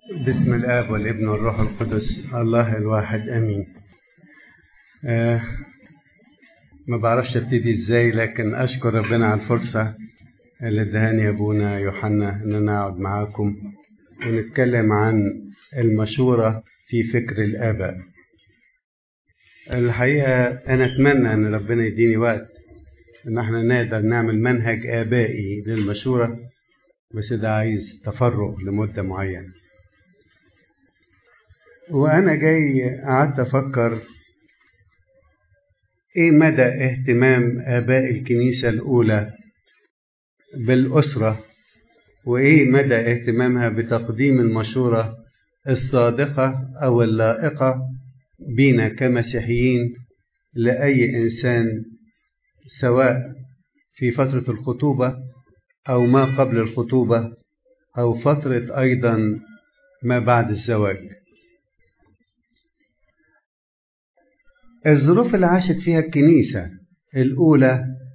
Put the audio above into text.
بسم الآب والابن والروح القدس الله الواحد أمين آه ما بعرفش ابتدي ازاي لكن أشكر ربنا على الفرصة اللي ادهاني أبونا يوحنا إن أنا أقعد معاكم ونتكلم عن المشورة في فكر الآباء الحقيقة أنا أتمنى أن ربنا يديني وقت إن احنا نقدر نعمل منهج آبائي للمشورة بس ده عايز تفرغ لمدة معينة وأنا جاي قعدت أفكر إيه مدى اهتمام آباء الكنيسة الأولى بالأسرة وإيه مدى اهتمامها بتقديم المشورة الصادقة أو اللائقة بينا كمسيحيين لأي إنسان سواء في فترة الخطوبة أو ما قبل الخطوبة أو فترة أيضا ما بعد الزواج الظروف اللي عاشت فيها الكنيسة الأولى